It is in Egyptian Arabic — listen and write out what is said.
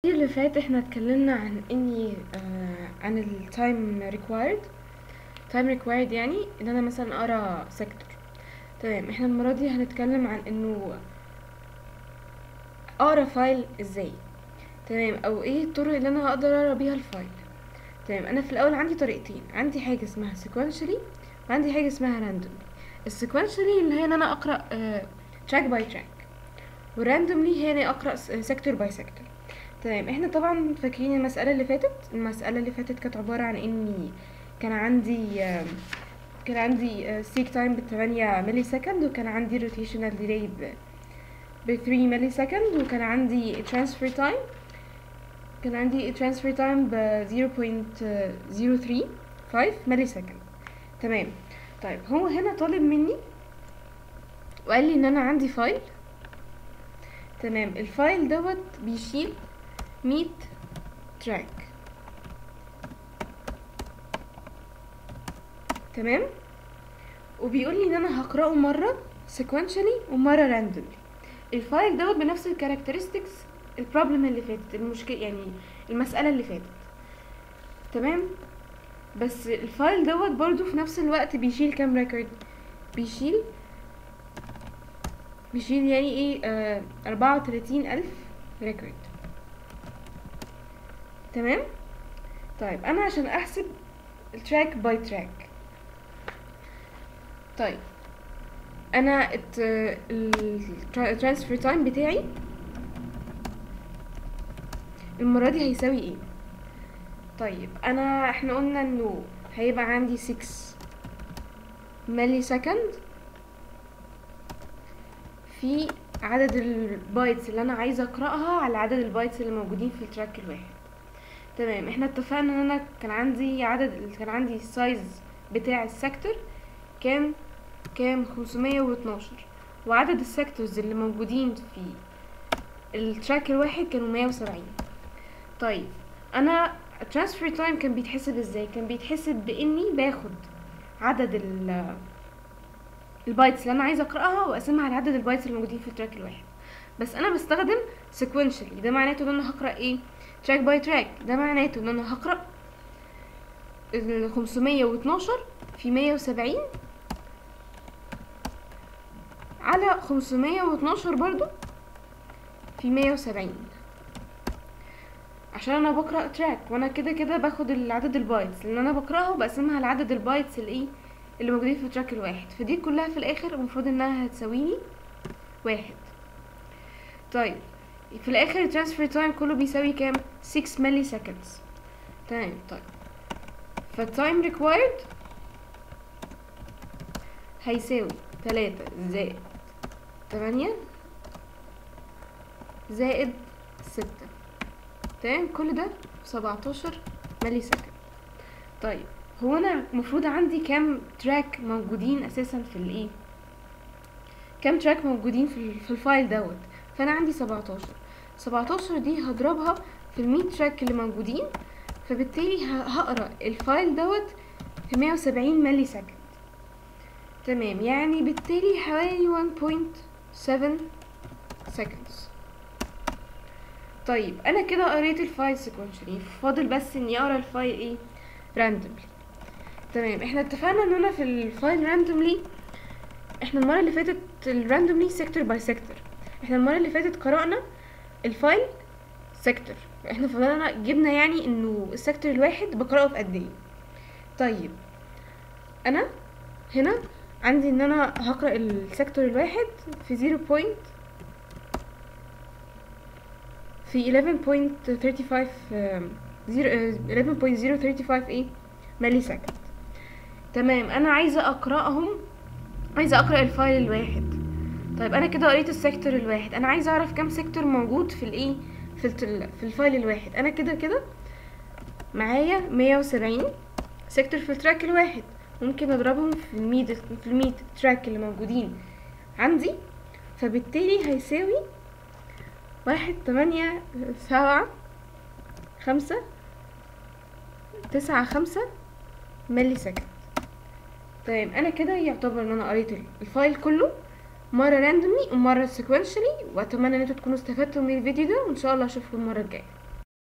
الفيديو اللي فات احنا اتكلمنا عن اني آه عن التايم ريكوايرد تايم ريكوايرد يعني ان انا مثلا اقرا سيكتور تمام احنا المره دي هنتكلم عن انه اقرا فايل ازاي تمام او ايه الطرق اللي انا هقدر اقرا بيها الفايل تمام انا في الاول عندي طريقتين عندي حاجه اسمها sequentially وعندي حاجه اسمها randomly السيكونشالي اللي هي ان انا اقرا تراك باي تراك وراندوملي هي اني اقرا سيكتور باي سيكتور تمام احنا طبعا فاكرين المسألة اللي فاتت المسألة اللي فاتت كانت عبارة عن اني كان عندي آم، كان عندي سيك تايم بتمانية ملي سكند وكان عندي روتيشنال ديلي ب 3 ملي سكند وكان عندي ترانسفير تايم كان عندي ترانسفير تايم ب 0.035 ملي سكند تمام طيب هو هنا طالب مني وقال لي ان انا عندي فايل تمام الفايل دوت بيشيل 100 تراك تمام وبيقول لي ان انا هقراه مره sequentially ومره randomly الفايل دوت بنفس الكاركترستكس البروبلم اللي فاتت المشكله يعني المساله اللي فاتت تمام بس الفايل دوت برضو في نفس الوقت بيشيل كام ريكورد بيشيل بيشيل يعني ايه آه أربعة وتلاتين ألف ريكورد تمام طيب انا عشان احسب التراك باي تراك طيب انا الترانسفير تايم بتاعي المرة دي هيساوي ايه طيب انا احنا قلنا انه هيبقى عندي 6 ملي سكند في عدد البايتس اللي انا عايزه اقراها على عدد البايتس اللي موجودين في التراك الواحد تمام احنا اتفقنا ان انا كان عندي عدد كان عندي السايز بتاع السيكتور كان كام 512 وعدد السيكتورز اللي موجودين في التراك الواحد كانوا 170 طيب انا الترانسفير تايم كان بيتحسب ازاي كان بيتحسب باني باخد عدد ال البايتس اللي انا عايزه اقراها واقسمها على عدد البايتس اللي موجودين في التراك الواحد بس انا بستخدم sequentially ده معناته ان انا هقرا ايه تراك باي تراك ده معناته ان انا هقرا ال 512 في 170 على 512 برضو في 170 عشان انا بقرا تراك وانا كده كده باخد العدد البايتس اللي انا بقراها وبقسمها على عدد البايتس الايه اللي موجودين في التراك الواحد فدي كلها في الاخر المفروض انها هتساويني واحد طيب في الاخر الترانسفير تايم كله بيساوي كام 6 ملي سكندز تمام طيب فالتايم ريكوايرد هيساوي تلاتة زائد تمانية زائد ستة تمام كل ده سبعتاشر ملي سكند طيب هو انا المفروض عندي كام تراك موجودين اساسا في الايه كام تراك موجودين في, ال- في الفايل دوت فانا عندي سبعتاشر سبعتاشر دي هضربها في المية تراك اللي موجودين فبالتالي ه- هقرا الفايل دوت في مية وسبعين ملي سكند تمام يعني بالتالي حوالي 1.7 seconds طيب انا كده قريت الفايل sequentially فاضل بس اني اقرا الفايل ايه randomly تمام احنا اتفقنا ان انا في الفايل randomly احنا المرة اللي فاتت الراندوملي سيكتور باي سيكتور احنا المرة اللي فاتت قرأنا الفايل سيكتور احنا فضلنا جبنا يعني انه السيكتور الواحد بقرأه في قد ايه طيب انا هنا عندي ان انا هقرأ السيكتور الواحد في زيرو بوينت في 11.35 آم، زيرو آه، 11.035 ايه ملي سكند تمام انا عايزه اقراهم عايزه اقرا الفايل الواحد طيب انا كده قريت السيكتور الواحد انا عايزه اعرف كام سيكتور موجود في الايه في التل... في الفايل الواحد انا كده كده معايا 170 سيكتور في التراك الواحد ممكن اضربهم في الميد في الميد تراك اللي موجودين عندي فبالتالي هيساوي واحد تمانية سبعة خمسة تسعة خمسة ملي سكند تمام انا كده يعتبر ان انا قريت الفايل كله مره راندوملي ومره سيكونشالي واتمنى ان انتوا تكونوا استفدتوا من الفيديو ده وان شاء الله اشوفكم المره الجايه